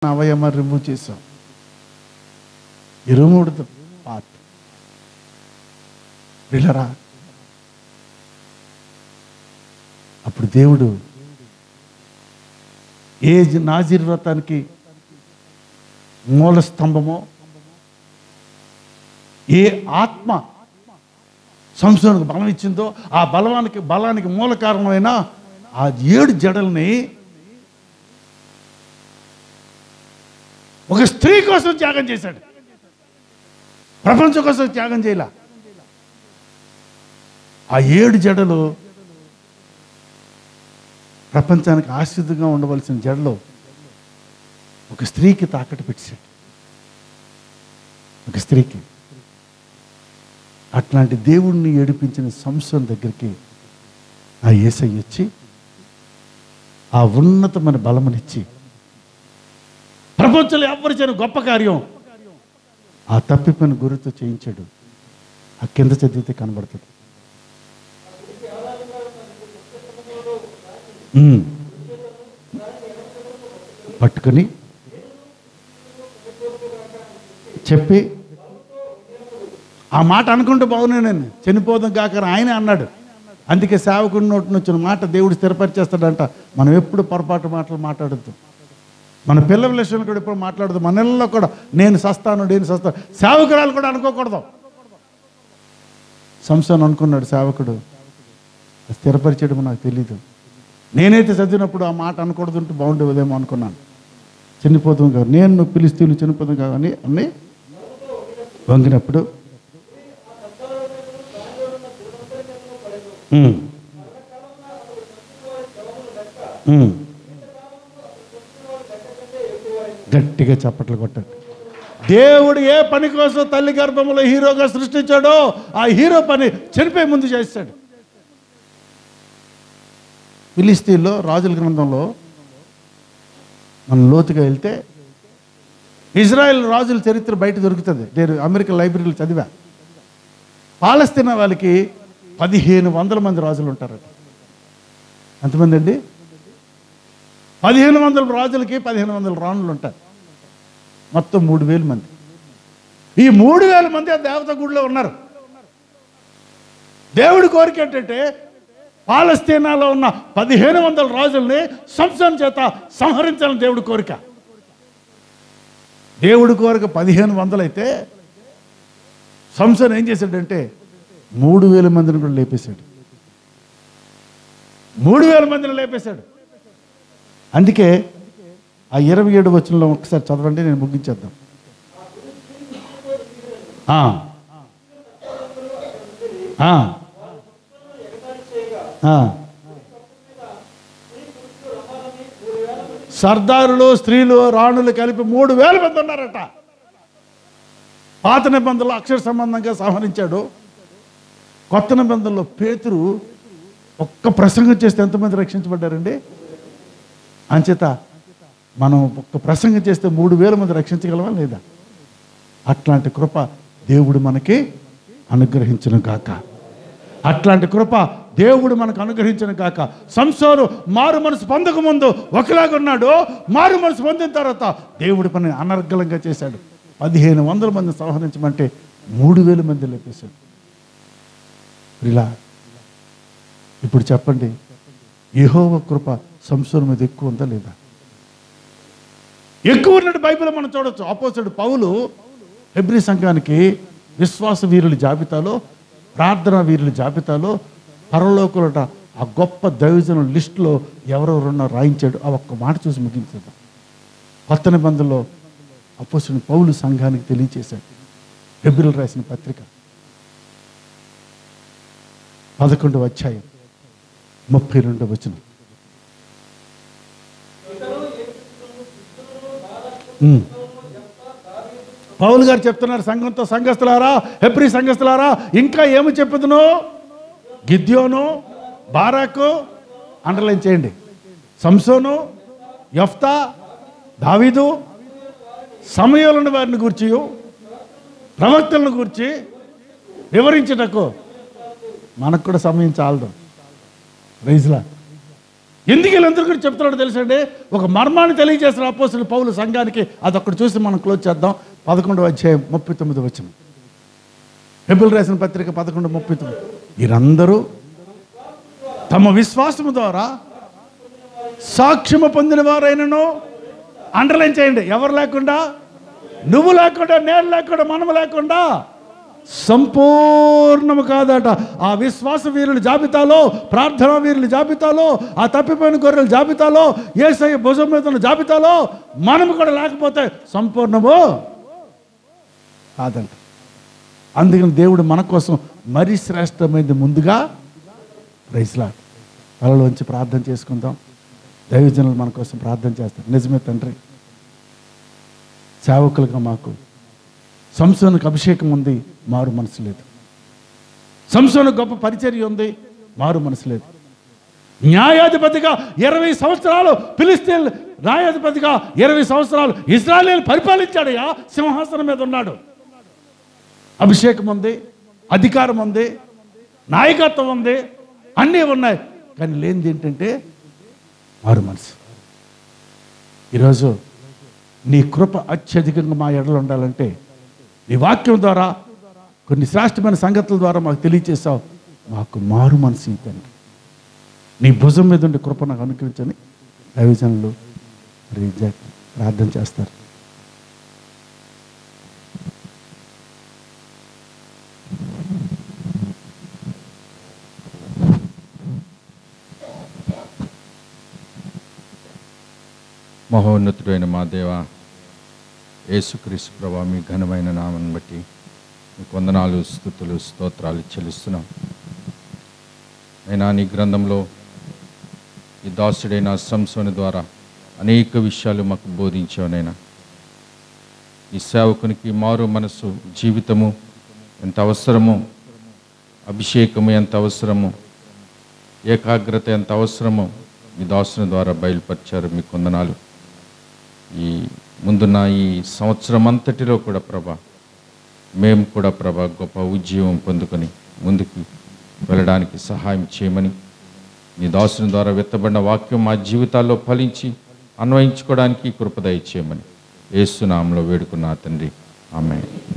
అవయవ రిమూవ్ చేసాం ఈ రిమూవ్డ్ పార్ట్ వెళ్ళరా అప్పుడు దేవుడు ఏ నాజీర్ వ్రతానికి మూల స్తంభమో ఏ ఆత్మ సంస్థలకు బలం ఇచ్చిందో ఆ బలవానికి బలానికి మూల కారణమైన ఆ ఏడు జడల్ని ఒక స్త్రీ కోసం త్యాగం చేశాడు ప్రపంచం కోసం త్యాగం చేయలే ఆ ఏడు జడలు ప్రపంచానికి ఆశ్రితంగా ఉండవలసిన జడలో ఒక స్త్రీకి తాకట్టు పెట్టాడు ఒక స్త్రీకి అట్లాంటి దేవుణ్ణి ఏడిపించిన సంస్థల దగ్గరికి ఆ ఏసై వచ్చి ఆ ఉన్నతమైన బలమునిచ్చి ప్రపంచంలో ఎవరు చేయని గొప్ప కార్యం ఆ తప్పిపోయిన గురితో చేయించాడు ఆ కింద చదివితే కనబడుతుంది ఉమ్. పట్టుకొని చెప్పి ఆ మాట అనుకుంటే బాగున్నా నేను చనిపోదాం కాక అని ఆయనే అన్నాడు అందుకే సేవకుడి నోటి నుంచి వచ్చిన మాట దేవుడు స్థిరపరిచేస్తాడంట మనం ఎప్పుడు పొరపాటు మాటలు మాట్లాడద్దు మన పిల్లల విషయంలో కూడా ఎప్పుడు మాట్లాడదు మన ఇళ్ళలో కూడా నేను సస్తాను నేను సస్తాను సేవకురాలు కూడా అనుకోకూడదు సంస్థను అనుకున్నాడు సేవకుడు అది స్థిరపరిచేయడం నాకు తెలీదు నేనైతే చదివినప్పుడు ఆ మాట అనకూడదు ఉంటే బాగుండేదేమో అనుకున్నాను చనిపోతాం కాదు నేను పిలిస్తీలు చనిపోతాం కాదు అని అన్నీ వంగినప్పుడు ఉమ్. ఉమ్. గట్టిగా చప్పట్లు కొట్టండి దేవుడు ఏ పని కోసం తల్లి గర్భంలో హీరోగా సృష్టించాడో ఆ హీరో పని చనిపోయే ముందు చేస్తాడు ఫిలిస్తీన్లో రాజుల గ్రంథంలో మనం లోతుగా వెళ్తే ఇజ్రాయెల్ రాజుల చరిత్ర బయట దొరుకుతుంది నేను అమెరికన్ లైబ్రరీలో చదివా పాలస్తీనా వాళ్ళకి పదిహేను వందల మంది రాజులు ఉంటారట ఎంతమంది అండి పదిహేను వందల రాజులకి పదిహేను వందల రాణులు ఉంటారు మొత్తం మూడు వేల మంది ఈ మూడు వేల మంది ఆ దేవత గుడిలో ఉన్నారు దేవుడి కోరిక ఏంటంటే పాలస్తీనాలో ఉన్న పదిహేను వందల రాజుల్ని సంసం చేత సంహరించాలని దేవుడి కోరిక దేవుడి కోరిక పదిహేను వందలైతే సంసన్ ఏం చేశాడంటే మూడు వేల మందిని కూడా లేపేశాడు మూడు వేల మందిని లేపేశాడు అందుకే ఆ ఇరవై ఏడు వచనంలో ఒకసారి చదవండి నేను ముగించేద్దాం ఆ. ఆ. ఆ. సర్దారులు స్త్రీలు రాణులు కలిపి మూడు వేల మంది ఉన్నారట పాత నిబంధనలో అక్షర సంబంధంగా సంహరించాడు కొత్త నిబంధనలో పేతురు ఒక్క ప్రసంగం చేస్తే ఎంతమంది రక్షించబడ్డారండి అంచేత మనం ఒక్క ప్రసంగం చేస్తే మూడు వేల మంది రక్షించగలమా లేదా అట్లాంటి కృప దేవుడు మనకి అనుగ్రహించను కాక అట్లాంటి కృప దేవుడు మనకు అనుగ్రహించిన కాక సంసారు మారు మనసు పొందక ముందు ఒకలాగా ఉన్నాడు మారు మనసు పొందిన తర్వాత దేవుడి పని అనర్గళంగా చేశాడు పదిహేను వందల మంది సంహరించమంటే మూడు వేల మంది లేపేశాడు ఇలా ఇప్పుడు చెప్పండి యెహోవా కృప సంసారం మీద ఎక్కువ ఉందా లేదా ఎక్కువ ఉన్నట్టు బైబిల్ మనం చూడొచ్చు ఆపోజిట్ పౌలు హెబ్రి సంఘానికి విశ్వాస వీరుల జాబితాలో ప్రార్థనా వీరుల జాబితాలో పరలోకులట ఆ గొప్ప దైవజనం లిస్టులో ఎవరెవరున్నా రాయించాడు ఆ ఒక్క మాట చూసి ముగించేద్దాం కొత్త నిబంధనలో అపోసిన పౌలు సంఘానికి తెలియచేశాడు హెబ్రిల్ రాసిన పత్రిక పదకొండవ అధ్యాయం ముప్పై రెండవ వచనం ఉమ్. పౌలు గారు చెప్తున్నారు సంఘంతో సంఘస్థులారా హెబ్రి సంఘస్థులారా ఇంకా ఏమి చెప్పుదును గిద్యోను బారాకు అండర్లైన్ చేయండి సంసోను యఫ్తా దావీదు సమయాలను వారిని గురించి ప్రవక్తలను గురించి వివరించుటకు మనకు కూడా సమయం చాలదు రైజ్లా ఎందుకు వీళ్ళందరూ కూడా చెప్తున్నాడు తెలుసండి ఒక మర్మాన్ని తెలియజేసిన అపోస్తులు పౌలు సంఘానికి అదొక్కటి చూసి మనం క్లోజ్ చేద్దాం పదకొండవ అధ్యాయం ముప్పై తొమ్మిది వచ్చిన హెబుల్ రాసిన పత్రిక పదకొండు ముప్పై తొమ్మిది వీరందరూ తమ విశ్వాసము ద్వారా సాక్ష్యము పొందిన వారైనను అండర్లైన్ చేయండి ఎవరు లేకుండా నువ్వు లేకుండా నేను లేకుండా మనం లేకుండా సంపూర్ణము కాదట ఆ విశ్వాస వీరుల జాబితాలో ప్రార్థనా వీరుల జాబితాలో ఆ తప్పిపోయిన గొర్రెల జాబితాలో ఏసయ్య భుజం మీద ఉన్న జాబితాలో మనము కూడా లేకపోతే సంపూర్ణము కాదంట అందుకని దేవుడు మన కోసం మరీ శ్రేష్టమైనది ముందుగా ప్రైస్లా తలలోంచి ప్రార్థన చేసుకుందాం దైవజనులు మన కోసం ప్రార్థన చేస్తారు నిజమే తండ్రి సేవకులుగా మాకు సంసోనికి అభిషేకం ఉంది మారు మనసు లేదు సంసోను గొప్ప పరిచర్య ఉంది మారు మనసు లేదు న్యాయాధిపతిగా ఇరవై సంవత్సరాలు ఫిలిస్తీన్ న్యాయాధిపతిగా ఇరవై సంవత్సరాలు ఇజ్రాయేల్ పరిపాలించాడయ్యా సింహాసనం మీద ఉన్నాడు అభిషేకం ఉంది అధికారం ఉంది నాయకత్వం ఉంది అన్నీ ఉన్నాయి కానీ లేనిది ఏంటంటే మారు మనసు ఈరోజు నీ కృప అత్యధికంగా మా ఎడలు ఉండాలంటే నీ వాక్యం ద్వారా కొన్ని శ్రేష్టమైన సంగతుల ద్వారా మాకు తెలియచేసావు మాకు మారు మనసు ఇవ్వండి నీ భుజం మీద ఉండే కృప నాకు అనుకరించని దైవజనులు మరి జా- ప్రార్థన చేస్తారు మహోన్నతుడైన మా దేవ యేసుక్రీస్తు ప్రభా మీ ఘనమైన నామను బట్టి మీకు వందనాలు స్థుతులు స్తోత్రాలు చెల్లిస్తున్నాం అయినా నీ గ్రంథంలో ఈ దాసుడైన సంసోని ద్వారా అనేక విషయాలు మాకు బోధించావునైనా ఈ సేవకునికి మారు మనసు జీవితము ఎంత అవసరమో అభిషేకము ఎంత అవసరమో ఏకాగ్రత ఎంత అవసరమో మీ దాసుని ద్వారా బయలుపరిచారు మీ కొందనాలు ఈ ముందున్న ఈ సంవత్సరం అంతటిలో కూడా ప్రభా మేము కూడా ప్రభా గొప్ప ఉద్యోగం పొందుకొని ముందుకు వెళ్ళడానికి సహాయం చేయమని మీ దాసుని ద్వారా విత్తబడిన వాక్యం మా జీవితాల్లో ఫలించి అన్వయించుకోవడానికి కృపదయ చేయమని ఏసునామంలో వేడుకున్నా తండ్రి ఆమె